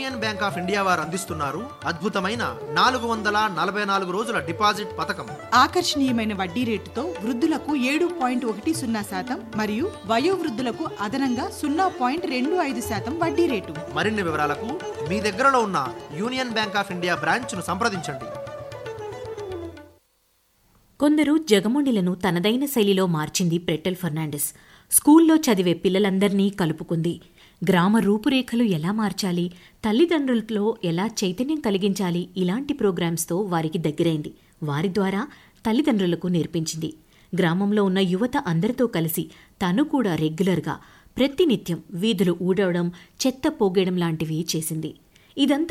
union Bank of India వారు అందిస్తున్నారు అద్భుతమైన నాలుగు వందల నలభై నాలుగు రోజుల డిపాజిట్ పథకం ఆకర్షణీయమైన వడ్డీ రేటుతో వృద్ధులకు ఏడు పాయింట్ ఒకటి సున్నా శాతం మరియు వయోవృద్ధులకు అదనంగా సున్నా పాయింట్ రెండు ఐదు శాతం వడ్డీ రేటు మరిన్ని వివరాలకు మీ దగ్గరలో ఉన్న యూనియన్ బ్యాంక్ ఆఫ్ ఇండియా బ్రాంచ్ను సంప్రదించండి కొందరు జగమొండిలను తనదైన శైలిలో మార్చింది ప్రెట్టెల్ ఫెర్నాండెస్ స్కూల్లో చదివే పిల్లలందర్నీ కలుపుకుంది గ్రామ రూపురేఖలు ఎలా మార్చాలి తల్లిదండ్రులతో ఎలా చైతన్యం కలిగించాలి ఇలాంటి ప్రోగ్రామ్స్తో వారికి దగ్గరైంది వారి ద్వారా తల్లిదండ్రులకు నేర్పించింది గ్రామంలో ఉన్న యువత అందరితో కలిసి తను కూడా రెగ్యులర్గా ప్రతినిత్యం వీధులు ఊడవడం చెత్త పోగేయడం లాంటివి చేసింది ఇదంతా